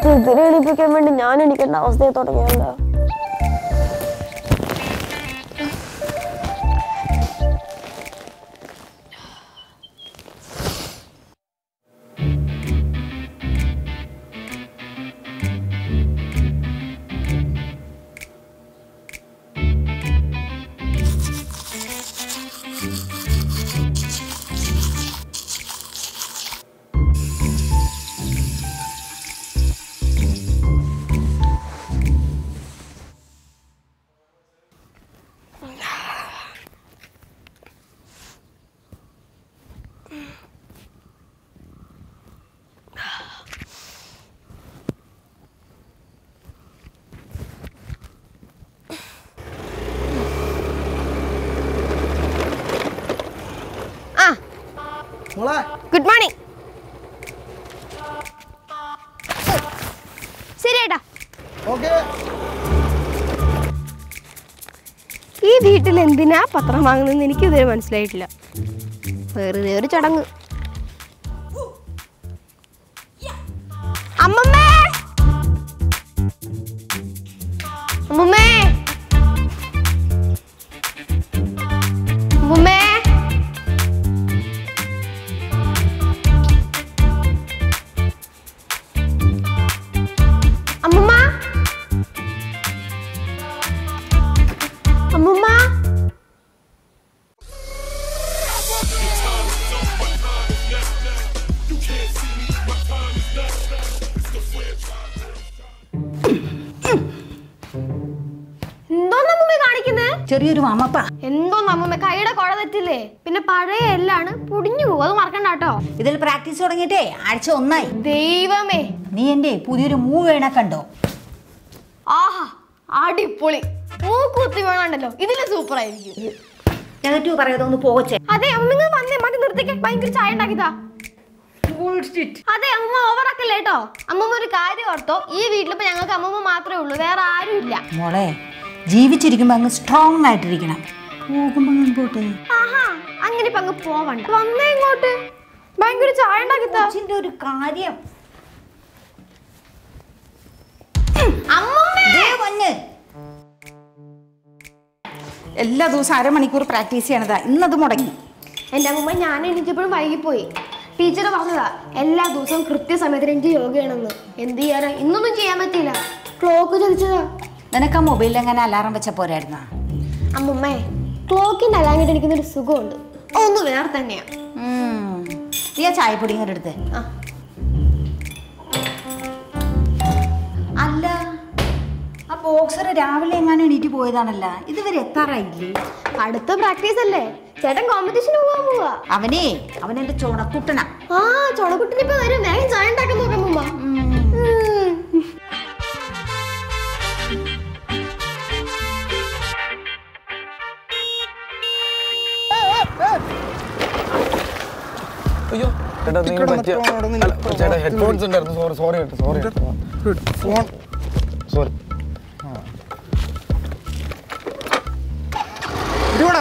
സുധിനെ എണീപ്പിക്കാൻ വേണ്ടി ഞാൻ എണീക്കേണ്ട അവസ്ഥയെ തുടങ്ങിയല്ലോ ആ മോളെ ഗുഡ് മോർണിംഗ് ശരി ഏട്ടാ ഓക്കെ ഈ വീട്ടിൽ എന്തിനാ പത്രം വാങ്ങുന്നതെന്ന് എനിക്ക് ഇതുവരെ മനസ്സിലായിട്ടില്ല വെറുതെ ഒരു ചടങ്ങ് അമ്മമ്മേ അമ്മമ്മേ അമ്മമ്മേ അമ്മമ്മ അമ്മമ്മ എന്തോന്ന് അമ്മമ്മ കാണിക്കുന്നേ ചെറിയൊരു അമ്മപ്പ എന്തോന്ന് അമ്മമ്മ കൈയുടെ കുഴ തെറ്റില്ലേ പിന്നെ പഴയ എല്ലാണ് പൊടിഞ്ഞു പോകും അത് മറക്കണ്ട കേട്ടോ ഇതിൽ പ്രാക്ടീസ് തുടങ്ങിയിട്ടേ ആഴ്ച ഒന്നായി ദൈവമേ നീ എന്റെ പുതിയൊരു മൂവ് വേണ കണ്ടോ ആഹാ അടിപൊളി മൂക്കുത്തി വേണണ്ടല്ലോ ഇതില് സൂപ്പർ ആയിരിക്കും നെഗറ്റീവ് പറയാതെ ഒന്ന് പോകച്ചേ അതെ അമ്മ വന്നേ മതി നിർത്തിക്കെ ഭയങ്കര ചായ ഉണ്ടാക്കിയതാ അതെ അമ്മ ഓവറാക്കല്ലേ കേട്ടോ അമ്മമ്മ ഒരു കാര്യം ഓർത്തോ ഈ വീട്ടിലിപ്പോ ഞങ്ങൾക്ക് അമ്മമ്മ മാത്രമേ ഉള്ളൂ വേറെ ആരും ഇല്ല മോളെ ജീവിച്ചിരിക്കുമ്പോ അങ്ങ് സ്ട്രോങ് ആയിട്ടിരിക്കണം പോകുമ്പോ അങ്ങ് പോട്ടെ ആഹാ അങ്ങനെ ഇപ്പൊ അങ്ങ് പോവണ്ട വന്നേ ഇങ്ങോട്ട് ഭയങ്കര ചായ ഉണ്ടാക്കിത്താ കൊച്ചിന്റെ ഒരു കാര്യം അമ്മമ്മേ ദേ വന്ന്. എല്ലാ ദിവസവും അരമണിക്കൂർ പ്രാക്ടീസ് ചെയ്യണതാ ഇന്നത് മുടങ്ങി എന്റെ അമ്മമ്മ ഞാൻ എണീച്ചപ്പോഴും വൈകിപ്പോയി ടീച്ചർ പറഞ്ഞതാ എല്ലാ ദിവസവും കൃത്യസമയത്തിന് എനിക്ക് യോഗ ചെയ്യണമെന്ന് എന്ത് ചെയ്യാനാ ഇന്നൊന്നും ചെയ്യാൻ പറ്റിയില്ല ക്ലോക്ക് ചോദിച്ചതാ നിനക്ക് ആ മൊബൈലിൽ എങ്ങനെ അലാറം വെച്ച പോരായിരുന്നാ അമ്മമ്മേ ക്ലോക്കിന്റെ അലാങ്ങിട്ട് എനിക്കുന്നൊരു സുഖമുണ്ട് ഒന്ന് വേറെ തന്നെയാ ഉം. നീ ആ ചായപ്പൊടി ഇങ്ങനെ എടുത്ത് ആ. അല്ല ആ ബോക്സർ രാവിലെ എങ്ങാനും എണീറ്റ് പോയതാണല്ല ഇതുവരെ എത്താറായില്ലേ അടുത്ത പ്രാക്ടീസ് അല്ലേ ചേട്ടൻ കോമ്പറ്റീഷന് പോകാൻ പോവാ അവനെ അവനെന്റെ ചുണക്കുട്ടനാ ആ ചൊടക്കുട്ടിന് ഇപ്പൊ വരും വേഗം ചായ ഉണ്ടാക്കാൻ നോക്കാം അമ്മമ്മ ഉം. അയ്യോ ചേട്ടാ നിങ്ങൾ ഇക്കടെ പറ്റിയ നിർത്തണം, അവിടെ നിന്ന് അല്ല, ചേട്ടാ ഹെഡ്ഫോൺസ് ഉണ്ടായിരുന്നു സോറി സോറി കേട്ടോ സോറി കേട്ടോ ഫോൺ സോറി ഇടിയോടാ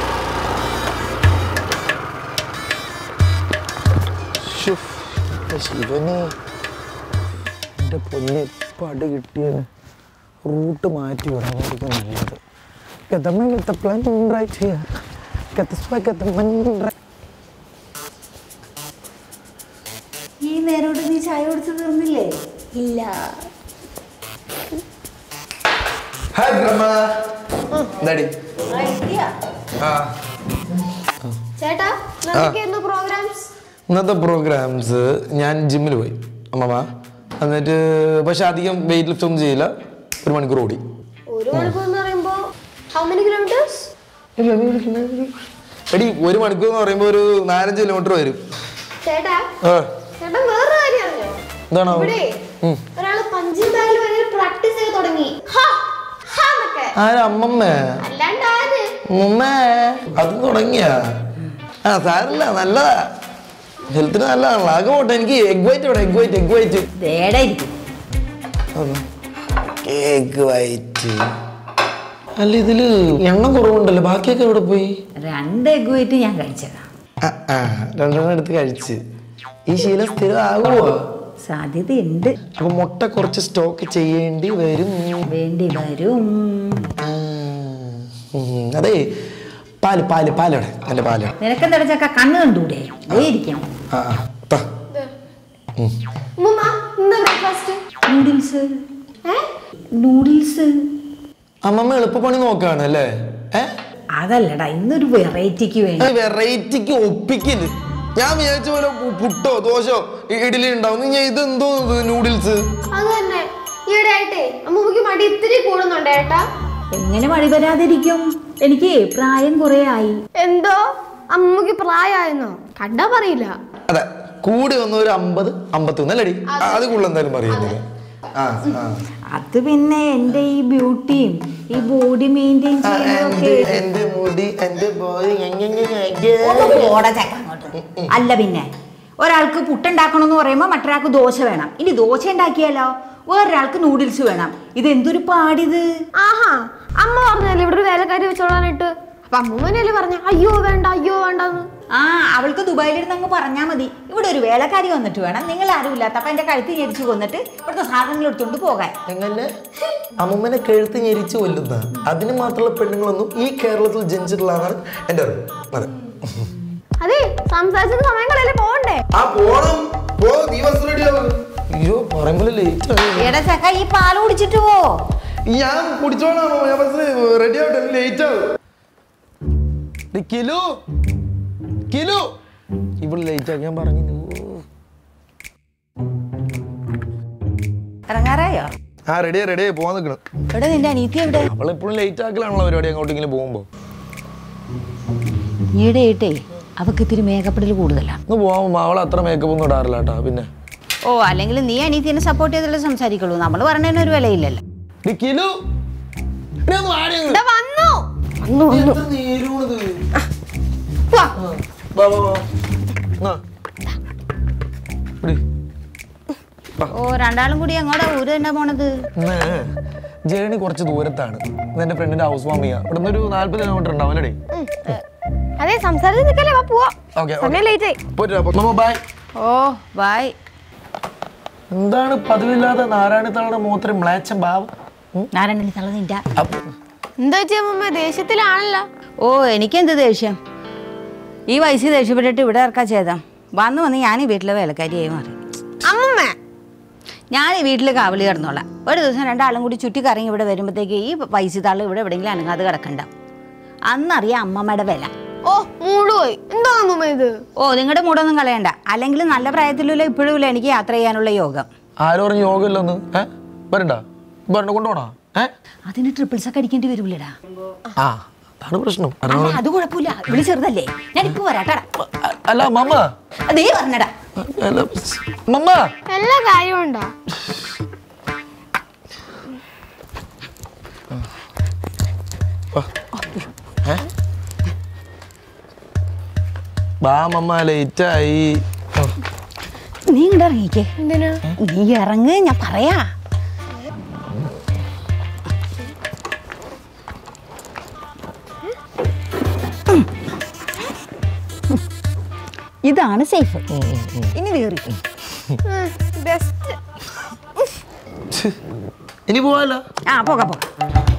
ശിവനെ എൻ്റെ പൊന്നെ പട് കിട്ടിയത് റൂട്ട് മാറ്റി വിടാമായിരിക്കും നല്ലത് കഥമ കത്ത പ്ലാൻ റൈറ്റ് ചെയ്യാം കത്ത കത്ത മൻ ഈ നേരോട് നീ ചായ കുടിച്ച് തീർന്നില്ലേ ഇല്ല ഹായ് ബ്രഹ്മ ഡാഡി ആ ചേട്ടാ എന്തൊക്കെയായിരുന്നു പ്രോഗ്രാംസ് ഇന്നത്തെ പ്രോഗ്രാംസ് ഞാൻ ജിമ്മിൽ പോയി അമ്മമ്മ എന്നിട്ട് പക്ഷെ അധികം വെയിറ്റ് ലിഫ്റ്റ് ഒന്നും ചെയ്യില്ല ഒരു മണിക്കൂർ ഓടി ഒരു മണിക്കൂർ എന്ന് പറയുമ്പോ ഹൗ മെനി കിലോമീറ്റേഴ്സ് എടി ഒരു മണിക്കൂർ എന്ന് പറയുമ്പോൾ ഒരു നാലഞ്ച് കിലോമീറ്റർ വരും ചേട്ടാ ആ ചേട്ടൻ വേറെ കാര്യം അറിഞ്ഞോ എന്താണോ ഇവിടെ ഉം. ഒരാള് പഞ്ചിങ് ബാഗിൽ ഭയങ്കര പ്രാക്ടീസ് ചെയ്ത് തുടങ്ങി ഹാ, ഹാ എന്നൊക്കെ. ആരാ അമ്മമ്മ അല്ലാണ്ട് ആര് അമ്മമ്മേ അത് തുടങ്ങിയ ആ സാരല്ല നല്ലതാ ഹെൽത്തിന് നല്ലതാണല്ലോ ആകെ പോട്ടെ എനിക്ക് എഗ് വൈറ്റ് ഇവിടെ എഗ് വൈറ്റ് എഗ് വൈറ്റ് ദേടെ ഇരിക്കും എഗ് വൈറ്റ് അല്ല ഇതില് എണ്ണം കുറവുണ്ടല്ലോ ബാക്കിയൊക്കെ എവിടെ പോയി രണ്ട് എഗ് വെയിറ്റ് ഞാൻ കഴിച്ചതാ ആ ആ രണ്ടെണ്ണം എടുത്ത് കഴിച്ച് ഈ ശീലം സ്ഥിരമാകുമോ സാധ്യതയുണ്ട് അപ്പൊ മുട്ട കുറച്ച് സ്റ്റോക്ക് ചെയ്യേണ്ടി വരും വേണ്ടി വരും ആ, ഉം, അതെ പാല് പാല് പാലോടെ നല്ല പാല് നിനക്കെന്താ ചക്ക കണ്ണ് കണ്ടൂടെ ദേ ഇരിക്കാം ആ ആ, താ. ഉമ്മ എന്താ ബ്രേക്ക്ഫാസ്റ്റ് നൂഡിൽസ് ഏ നൂഡിൽസ് അമ്മമ്മ എളുപ്പപ്പണി നോക്കാണ് അല്ലേ ഏ അതല്ലടാ ഇന്നൊരു വെറൈറ്റിക്ക് വേണ്ടി വെറൈറ്റിക്ക് ഒപ്പിക്കല് ഞാൻ വിചാരിച്ച പോലെ പു- പുട്ടോ ദോശയോ ഇ- ഇഡ്ഡലി ഉണ്ടാവും നീ ഇത് എന്തോ നൂഡിൽസ് അത് തന്നെ ഈയിടെ ആയിട്ടേ അമ്മൂമ്മക്ക് മടി ഇത്തിരി കൂടുന്നുണ്ട് ഏട്ടാ എങ്ങനെ മഴ വരാതിരിക്കും എനിക്ക് പ്രായം കുറെ ആയി എന്തോ അമ്മൂമ്മക്ക് പ്രായമായെന്നോ കണ്ടാ പറയില്ല അതെ കൂടി വന്ന ഒരു അമ്പത് അമ്പത്തൊന്ന് അല്ലടി അത് കൂടുതൽ എന്തായാലും പറയുന്നില്ല ആ ആ അത് പിന്നെ എന്റെ ഈ ബ്യൂട്ടിയും ഈ ബോഡി മെയിൻറ്റെയിൻ ആ, ചെയ്യുന്നതൊക്കെ എന്റെ- എന്റെ മുടി എന്റെ ബോയ് ഒന്ന് പോടാ ചക്ക അങ്ങോട്ട്. അല്ല പിന്നെ ഒരാൾക്ക് പുട്ടുണ്ടാക്കണമെന്ന് പറയുമ്പോൾ മറ്റൊരാൾക്ക് ദോശ വേണം ഇനി ദോശ ഉണ്ടാക്കിയാലോ വേറൊരാൾക്ക് നൂഡിൽസ് വേണം ഇത് എന്തൊരു പാടിത് ആഹാ അമ്മ പറഞ്ഞല്ലേ ഇവിടെ ഒരു വേലക്കാരി വെച്ചോളാനായിട്ട് അപ്പൊ അമ്മൂമ്മനല്ലേ പറഞ്ഞ അയ്യോ വേണ്ട അയ്യോ വേണ്ടെന്ന് ആ അവൾക്ക് ദുബായിലിരുന്ന് അങ്ങ് പറഞ്ഞാൽ മതി ഇവിടെ ഒരു വേലക്കാരി വന്നിട്ട് വേണം നിങ്ങൾ ആരും ഇല്ലാത്ത അപ്പൊ എന്റെ കഴുത്ത് ഞെരിച്ചു കൊന്നിട്ട് ഇവിടുത്തെ സാധനങ്ങൾ എടുത്തുകൊണ്ട് പോകാൻ എങ്ങനെ അമ്മമ്മനെ കഴുത്ത് ഞെരിച്ചു കൊല്ലുന്ന അതിന് മാത്രമുള്ള പെണ്ണുങ്ങളൊന്നും ഈ കേരളത്തിൽ ജനിച്ചിട്ടുള്ളതാണ് എന്റെ അറിവ് അതെ അതെ സംസാരിച്ചത് സമയം കളയല്ലേ പോണ്ടേ ആ പോണം പോ നീ ബസ് റെഡിയാവും അയ്യോ പറയുമ്പോൾ ലേറ്റ് ആയി എടാ ചക്ക ഈ പാൽ കുടിച്ചിട്ട് പോ ഞാൻ കുടിച്ചോളാം ഞാൻ ബസ് റെഡി ആവട്ടെ ലേറ്റ് ആവും ഡി, കിലു കിലു ഇവിടെ ലേറ്റ് ആക്കി ഞാൻ പറഞ്ഞു ഓ. ഇറങ്ങാറായോ ആ റെഡിയാ റെഡിയായി പോവാൻ നിൽക്കണം എവിടെ നിന്റെ അനീത്തി എവിടെ അവളെപ്പോഴും ലേറ്റ് ആക്കലാണല്ലോ പരിപാടി അങ്ങോട്ടെങ്കിലും പോകുമ്പോ ഈടെ ഇട്ടേ അവക്ക് ഇത്തിരി മേക്കപ്പിടൽ കൂടുതലാ ഒന്ന് പോവാൻ അവൾ അത്ര മേക്കപ്പ് ഒന്നും ഇടാറില്ല കേട്ടാ പിന്നെ ഓ അല്ലെങ്കിൽ നീ അനീത്തിനെ സപ്പോർട്ട് ചെയ്തല്ലേ സംസാരിക്കുള്ളൂ നമ്മൾ പറഞ്ഞതിന് ഒരു വിലയില്ലല്ലോ ഡി, കിലു ഡി, ഒന്ന് വാടി അങ്ങ്. ദാ വന്നു വന്നു നീ വന്നു എത്ര നേരമാണിത്? വാ. വാ, വാ, വാ. എന്നാ. പിടി. ഓ രണ്ടാളും കൂടി അങ്ങോട്ടാ ഊര് തന്നെ പോണത് ഇന്ന് ജേണി കുറച്ച് ദൂരത്താണ് ഇന്ന് എന്റെ ഫ്രണ്ടിന്റെ ഹൗസ് വാമിങ് ഇവിടെ നിന്ന് ഒരു നാല്പത് കിലോമീറ്റർ ഉണ്ടാവും അല്ലേ ഉം. അതെ സംസാരിച്ച് നിക്കല്ലേ വാ പോവാ ഓക്കെ സമയം ലേറ്റ് ആയി പോയിട്ട് ബൈ ഓ ബൈ എന്താണ് പതിവില്ലാതെ നാരായണത്താളുടെ മൂത്രം മ്ലാച്ചം ഭാവം ഉം? നാരായണി തള്ള നിന്റെ അപ്പൊ എന്താ വെച്ചാ അമ്മൂമ്മ ദേഷ്യത്തിലാണല്ലോ ഓ എനിക്കെന്ത് ദേഷ്യം ഈ വയസ്സിൽ ദേഷ്യപ്പെട്ടിട്ട് ഇവിടെ ഇറക്കാ ചെയ്താം വന്ന് വന്ന് ഞാൻ ഈ വീട്ടിലെ വേലക്കാരിയായി മാറി അമ്മമ്മ ഞാൻ ഈ വീട്ടിൽ കാവലി കിടന്നോളാം ഒരു ദിവസം രണ്ടാളും കൂടി ചുറ്റി കറങ്ങി ഇവിടെ വരുമ്പോഴത്തേക്ക് ഈ പൈസ താള് ഇവിടെ എവിടെയെങ്കിലും അനങ്ങാതെ കിടക്കണ്ടാവും അന്നറിയാം അമ്മമ്മയുടെ വില ഓ മൂടുപോയി എന്താ അമ്മൂമ്മ ഇത് ഓ നിങ്ങളുടെ മൂടൊന്നും കളയണ്ട അല്ലെങ്കിൽ നല്ല പ്രായത്തിലുള്ള ഇപ്പോഴും ഇല്ല എനിക്ക് യാത്ര ചെയ്യാനുള്ള യോഗം ആരും പറഞ്ഞു യോഗ ഇല്ലെന്ന് ഏ വരണ്ട വരണ്ട കൊണ്ടുപോണോ ഏ അതിന് ട്രിപ്പിൾസ് ഒക്കെ അടിക്കേണ്ടി വരൂലടാ ആ അതാണ് പ്രശ്നം അല്ല അത് കുഴപ്പമില്ല വിളി ചെറുതല്ലേ ഞാനിപ്പോ വരാട്ടാടാ അ- അല്ല മമ്മ അതേ പറഞ്ഞടാ അല്ല മമ്മ എല്ലാ കാര്യവും ഉണ്ടോ വാ മമ്മ ലേറ്റായി നീ ഇങ്ങോട്ട് ഇറങ്ങിക്കേ എന്തിനാ നീ ഇറങ്ങ് ഞാൻ പറയാ ഇതാണ് സേഫ് ഇനി വേറി ബെസ്റ്റ് ഇനി പോവാലോ ആ പോകാം പോകാം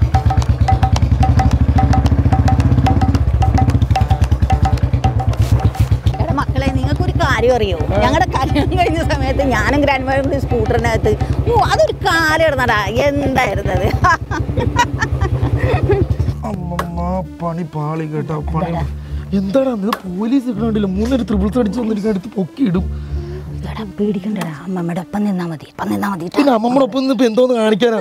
എടാ മക്കളെ നിങ്ങൾക്കൊരു കാര്യം അറിയോ ഞങ്ങളുടെ കല്യാണം കഴിഞ്ഞ സമയത്ത് ഞാനും ഗ്രാൻഡ് കൂടി സ്കൂട്ടറിനകത്ത് ഓ അതൊരു കാലം ഇടുന്നടാ എന്തായിരുന്നത് അമ്മമ്മ പണി പാളി കേട്ടോ പണി എന്താണ് ഇത് പോലീസ് ഇടാണ്ടില്ല മൂന്നര ത്രിപിൾസ് അടിച്ച് വന്നിരിക്കാൻ അടുത്ത് പൊക്കി ഇടും എടാ പേടിക്കണ്ടടാ അമ്മമ്മയുടെ ഒപ്പം നിന്നാ മതി ഒപ്പം നിന്നാ മതി പിന്നെ അമ്മമ്മടെ ഒപ്പം ഇപ്പൊ എന്തോന്ന് കാണിക്കാനാ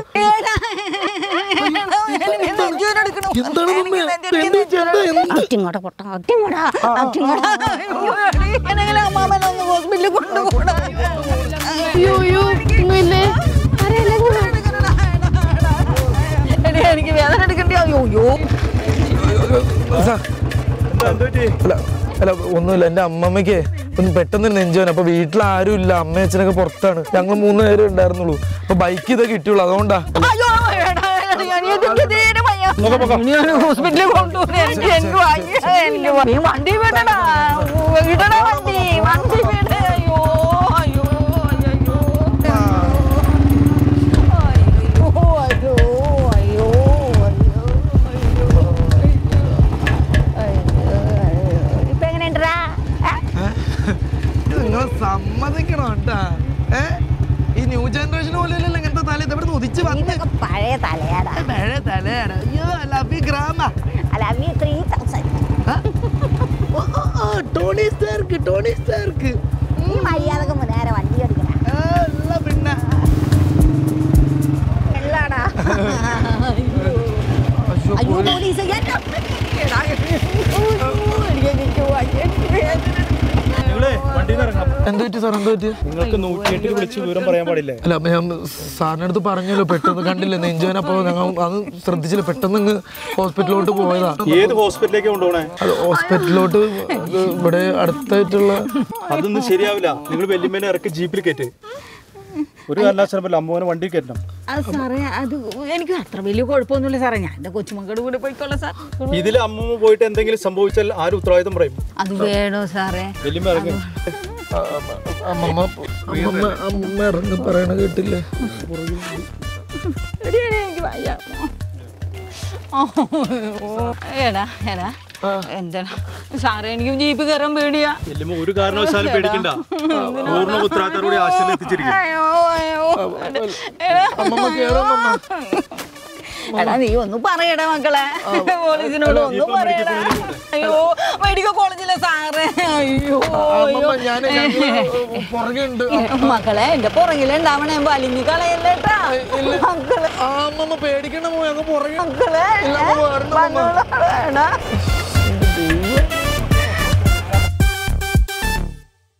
എന്താണ് മമ്മേ? എന്ത് ചേട്ടാ, എന്ത്? അറ്റിങ്ങോട്ട പൊട്ട അറ്റിങ്ങോടാ അറ്റിങ്ങോടാ അമ്മാമനെ ഒന്ന് ഹോസ്പിറ്റലിൽ കൊണ്ടുപോടാ അയ്യോ അയ്യോ ഇല്ലേ ആരെയല്ലേ കൂടെ എടി, എനിക്ക് വേദന എടുക്കണ്ടേ അയ്യോ അയ്യോ സാർ, അല്ല അല്ല ഒന്നുമില്ല എന്റെ അമ്മമ്മയ്ക്ക് ഒന്ന് പെട്ടെന്ന് നെഞ്ചോന അപ്പൊ വീട്ടിൽ ആരും ഇല്ല അമ്മ അച്ഛനൊക്കെ പുറത്താണ് ഞങ്ങൾ മൂന്ന് പേരും ഉണ്ടായിരുന്നുള്ളൂ അപ്പൊ ബൈക്ക് ഇതൊക്കെ കിട്ടിയുള്ളൂ അതുകൊണ്ടാ അയ്യോ വേണ്ട, വേണ്ട, ഞാൻ എനിക്ക് തീരെ വയ്യ. ഞാൻ ഹോസ്പിറ്റലിൽ കൊണ്ടുപോകും എനിക്ക് എനിക്ക് വയ്യ, എനിക്ക് വയ്യ. നീ വണ്ടി വിടടാ വിടടാ വണ്ടി വണ്ടി വിട അയ്യോ അയ്യോ അയ്യോ പഴയ തലയാടാ പഴയ തലയാണ് അയ്യോ ലവ് ഗ്രാമ അല്ല അവി three thousand Tony Stark Tony Stark ഈ മര്യാദക്ക് നേരെ വണ്ടി എടുക്കണ അല്ല പിന്നെ എല്ലാടാ അയ്യോ, അയ്യോ പോലീസ്. പോലീസ് എന്റെ അമ്മയ്ക്ക് എടാ, എനിക്ക് എനിക്ക് വയ്യ. നിങ്ങളെ വണ്ടിയിൽ നിന്ന് ഇറങ്ങാം എന്ത് പറ്റി സാർ എന്ത് പറ്റി നിങ്ങൾക്ക് നൂറ്റിയെട്ടിൽ വിളിച്ച് വിവരം പറയാൻ പാടില്ലേ അല്ല അപ്പൊ ഞാൻ സാറിന്റെ അടുത്ത് പറഞ്ഞല്ലോ പെട്ടെന്ന് കണ്ടില്ല നെഞ്ചോന അപ്പൊ ഞങ്ങൾ അത് ശ്രദ്ധിച്ചില്ല പെട്ടെന്ന് ഇങ്ങ് ഹോസ്പിറ്റലിലോട്ട് പോയതാ ഏത് ഹോസ്പിറ്റലിലേക്ക് കൊണ്ടുപോകണേ അത് ഹോസ്പിറ്റലിലോട്ട് ഇത് ഇവിടെ അടുത്തായിട്ടുള്ള അതൊന്നും ശരിയാവില്ല നിങ്ങൾ വെല്ലുമേനെ ഇറക്കി ജീപ്പിൽ കയറ്റ് ഒരു കാരണവശാലും അമ്മോനെ വണ്ടി കയറ്റണം അത് സാറേ അത് എനിക്ക് അത്ര വലിയ കുഴപ്പമൊന്നുമില്ല സാറേ ഞാൻ എൻ്റെ കൊച്ചുമക്കളുടെ കൂടെ പോയിക്കോളാം സാർ ഇതിൽ അമ്മൂമ്മ പോയിട്ട് എന്തെങ്കിലും സംഭവിച്ചാൽ ആരും ഉത്തരവാദിത്തം പറയും അത് വേണോ സാറേ വെല്ലുമ ഇറങ്ങി അമ്മമ്മ അമ്മമ്മ അമ്മമ്മ ഇറങ്ങി പറയണ കേട്ടില്ലേ എടി, എടി, എനിക്ക് വയ്യ ഓ, ഓ, എടാ എടാ എന്താണ് സാറേ എനിക്ക് ജീപ്പ് കയറാൻ പേടിയാ വെല്ലുമ ഒരു കാരണവശാലും പേടിക്കണ്ട പൂർണ്ണ ഉത്തരവാദിത്തത്തോടെ ആശുപത്രി എത്തിച്ചിരിക്കും അയ്യോ അയ്യോ എടാ. അമ്മമ്മ കേറാം അമ്മ എടാ നീ ഒന്ന് പറയടാ മക്കളെ പോലീസിനോട് ഒന്ന് പറയടാ അയ്യോ മെഡിക്കൽ കോളേജിലെ സാറേ അയ്യോ അമ്മമ്മ ഞാൻ പുറകെ ഉണ്ട് മക്കളെ എന്റെ പുറകിലുണ്ടാവണേ വലിഞ്ഞു കളയല്ലേട്ടാ മക്കളെ ആ അമ്മമ്മ പേടിക്കണ്ട പോയി അങ്ങ് പുറകെ മക്കളെ ഇല്ല, അമ്മ വരണം, അമ്മ. വന്നോളാടാ.